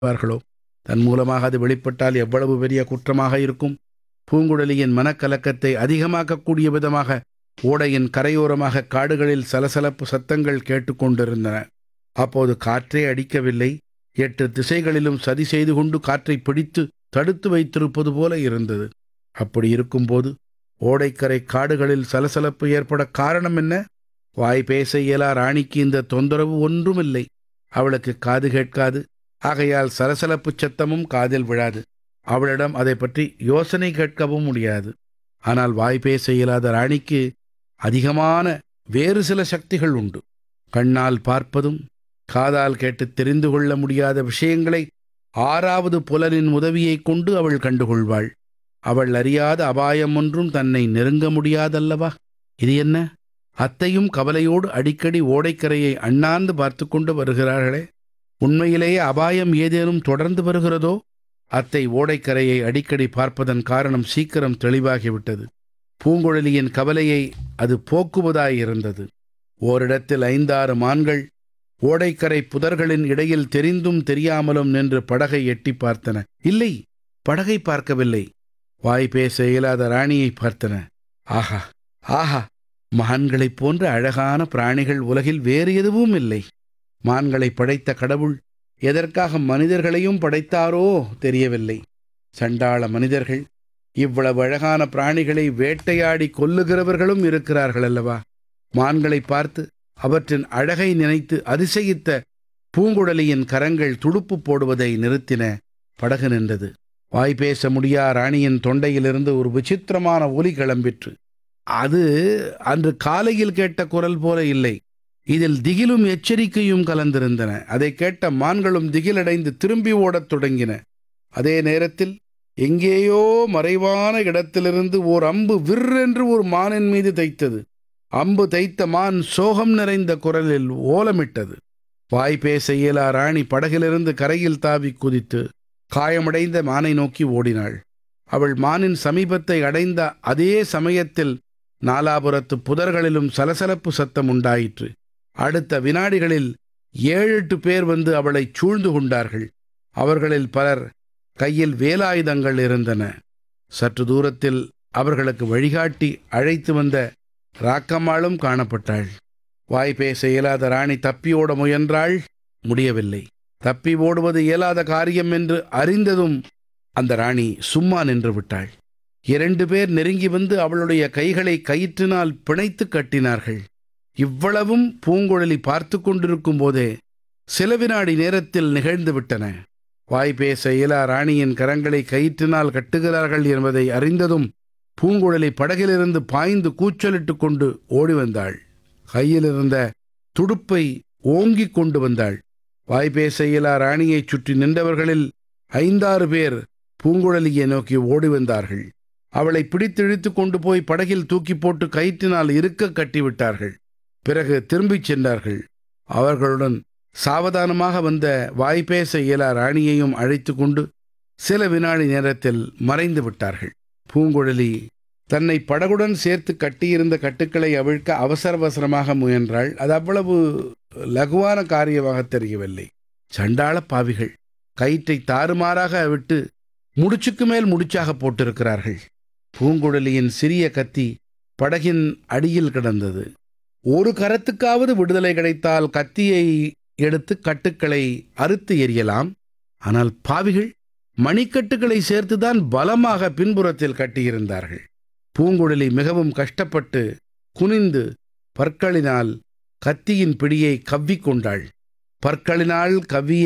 செய்வார்களோ தன் மூலமாக அது வெளிப்பட்டால் எவ்வளவு பெரிய குற்றமாக இருக்கும் பூங்குழலியின் மனக்கலக்கத்தை அதிகமாக்கக்கூடிய விதமாக ஓடையின் கரையோரமாக காடுகளில் சலசலப்பு சத்தங்கள் கேட்டுக்கொண்டிருந்தன அப்போது காற்றே அடிக்கவில்லை எட்டு திசைகளிலும் சதி செய்து கொண்டு காற்றை பிடித்து தடுத்து வைத்திருப்பது போல இருந்தது அப்படி இருக்கும்போது ஓடைக்கரை காடுகளில் சலசலப்பு ஏற்பட காரணம் என்ன வாய் பேச இயலா ராணிக்கு இந்த தொந்தரவு ஒன்றுமில்லை அவளுக்கு காது கேட்காது ஆகையால் சலசலப்பு சத்தமும் காதில் விழாது அவளிடம் அதை பற்றி யோசனை கேட்கவும் முடியாது ஆனால் வாய் பேச இயலாத ராணிக்கு அதிகமான வேறு சில சக்திகள் உண்டு கண்ணால் பார்ப்பதும் காதால் கேட்டு தெரிந்து கொள்ள முடியாத விஷயங்களை ஆறாவது புலனின் உதவியைக் கொண்டு அவள் கண்டுகொள்வாள் அவள் அறியாத அபாயம் ஒன்றும் தன்னை நெருங்க முடியாதல்லவா இது என்ன அத்தையும் கவலையோடு அடிக்கடி ஓடைக்கரையை அண்ணாந்து பார்த்து கொண்டு வருகிறார்களே உண்மையிலேயே அபாயம் ஏதேனும் தொடர்ந்து வருகிறதோ அத்தை ஓடைக்கரையை அடிக்கடி பார்ப்பதன் காரணம் சீக்கிரம் தெளிவாகிவிட்டது பூங்குழலியின் கவலையை அது போக்குவதாயிருந்தது ஓரிடத்தில் ஐந்தாறு மான்கள் ஓடைக்கரை புதர்களின் இடையில் தெரிந்தும் தெரியாமலும் நின்று படகை எட்டி பார்த்தன இல்லை படகை பார்க்கவில்லை வாய் பேச இயலாத ராணியை பார்த்தன ஆஹா ஆஹா மான்களைப் போன்ற அழகான பிராணிகள் உலகில் வேறு எதுவும் இல்லை மான்களை படைத்த கடவுள் எதற்காக மனிதர்களையும் படைத்தாரோ தெரியவில்லை சண்டாள மனிதர்கள் இவ்வளவு அழகான பிராணிகளை வேட்டையாடி கொல்லுகிறவர்களும் இருக்கிறார்கள் அல்லவா மான்களை பார்த்து அவற்றின் அழகை நினைத்து அதிசயித்த பூங்குழலியின் கரங்கள் துடுப்பு போடுவதை நிறுத்தின படகு நின்றது வாய் பேச முடியா ராணியின் தொண்டையிலிருந்து ஒரு விசித்திரமான ஒலி கிளம்பிற்று அது அன்று காலையில் கேட்ட குரல் போல இல்லை இதில் திகிலும் எச்சரிக்கையும் கலந்திருந்தன அதை கேட்ட மான்களும் திகிலடைந்து திரும்பி ஓடத் தொடங்கின அதே நேரத்தில் எங்கேயோ மறைவான இடத்திலிருந்து ஓர் அம்பு விற்றென்று ஒரு மானின் மீது தைத்தது அம்பு தைத்த மான் சோகம் நிறைந்த குரலில் ஓலமிட்டது வாய் பேச இயலா ராணி படகிலிருந்து கரையில் தாவி குதித்து காயமடைந்த மானை நோக்கி ஓடினாள் அவள் மானின் சமீபத்தை அடைந்த அதே சமயத்தில் நாலாபுரத்து புதர்களிலும் சலசலப்பு சத்தம் உண்டாயிற்று அடுத்த வினாடிகளில் ஏழு எட்டு பேர் வந்து அவளை சூழ்ந்து கொண்டார்கள் அவர்களில் பலர் கையில் வேலாயுதங்கள் இருந்தன சற்று தூரத்தில் அவர்களுக்கு வழிகாட்டி அழைத்து வந்த ராக்கம்மாளும் காணப்பட்டாள் வாய் பேச இயலாத ராணி தப்பி ஓட முயன்றாள் முடியவில்லை தப்பி ஓடுவது இயலாத காரியம் என்று அறிந்ததும் அந்த ராணி சும்மா நின்று விட்டாள் இரண்டு பேர் நெருங்கி வந்து அவளுடைய கைகளை கயிற்றினால் பிணைத்து கட்டினார்கள் இவ்வளவும் பூங்குழலி பார்த்து கொண்டிருக்கும் போதே சில வினாடி நேரத்தில் நிகழ்ந்து விட்டன வாய் பேச இயலா ராணியின் கரங்களை கயிற்றினால் கட்டுகிறார்கள் என்பதை அறிந்ததும் பூங்குழலி படகிலிருந்து பாய்ந்து கூச்சலிட்டு கொண்டு ஓடி வந்தாள் கையில் இருந்த துடுப்பை ஓங்கிக் கொண்டு வந்தாள் வாய் பேச இயலா ராணியைச் சுற்றி நின்றவர்களில் ஐந்தாறு பேர் பூங்குழலியை நோக்கி ஓடி வந்தார்கள் அவளை பிடித்து இழுத்து கொண்டு போய் படகில் தூக்கி போட்டு கயிற்றினால் இருக்க கட்டிவிட்டார்கள் பிறகு திரும்பிச் சென்றார்கள் அவர்களுடன் சாவதானமாக வந்த வாய்ப்பேச இயலா ராணியையும் அழைத்து கொண்டு சில வினாடி நேரத்தில் மறைந்து விட்டார்கள் பூங்குழலி தன்னை படகுடன் சேர்த்து கட்டியிருந்த கட்டுக்களை அவிழ்க்க அவசர அவசரமாக முயன்றாள் அது அவ்வளவு லகுவான காரியமாக தெரியவில்லை சண்டாள பாவிகள் கயிற்றை தாறுமாறாக விட்டு முடிச்சுக்கு மேல் முடிச்சாக போட்டிருக்கிறார்கள் பூங்குழலியின் சிறிய கத்தி படகின் அடியில் கிடந்தது ஒரு கரத்துக்காவது விடுதலை கிடைத்தால் கத்தியை எடுத்து கட்டுக்களை அறுத்து எறியலாம் ஆனால் பாவிகள் மணிக்கட்டுகளை சேர்த்துதான் பலமாக பின்புறத்தில் கட்டியிருந்தார்கள் பூங்குழலி மிகவும் கஷ்டப்பட்டு குனிந்து பற்களினால் கத்தியின் பிடியை கவ்விக்கொண்டாள் பற்களினால் கவ்விய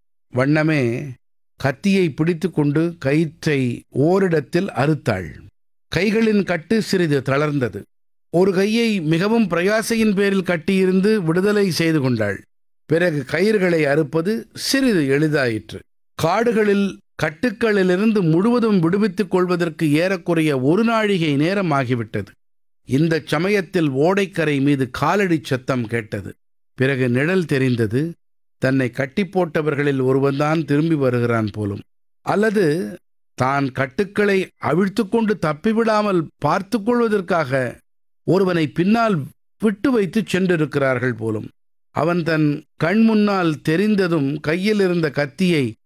வண்ணமே கத்தியை பிடித்து கொண்டு கயிற்றை ஓரிடத்தில் அறுத்தாள் கைகளின் கட்டு சிறிது தளர்ந்தது ஒரு கையை மிகவும் பிரயாசையின் பேரில் கட்டியிருந்து விடுதலை செய்து கொண்டாள் பிறகு கயிறுகளை அறுப்பது சிறிது எளிதாயிற்று காடுகளில் கட்டுக்களிலிருந்து முழுவதும் விடுவித்துக் கொள்வதற்கு ஏறக்குறைய ஒரு நாழிகை நேரம் ஆகிவிட்டது இந்த சமயத்தில் ஓடைக்கரை மீது காலடி சத்தம் கேட்டது பிறகு நிழல் தெரிந்தது தன்னை கட்டி போட்டவர்களில் ஒருவன்தான் திரும்பி வருகிறான் போலும் அல்லது தான் கட்டுக்களை அவிழ்த்து கொண்டு தப்பிவிடாமல் பார்த்து கொள்வதற்காக ஒருவனை பின்னால் விட்டு வைத்து சென்றிருக்கிறார்கள் போலும் அவன் தன் கண் முன்னால் தெரிந்ததும் கையில் இருந்த கத்தியை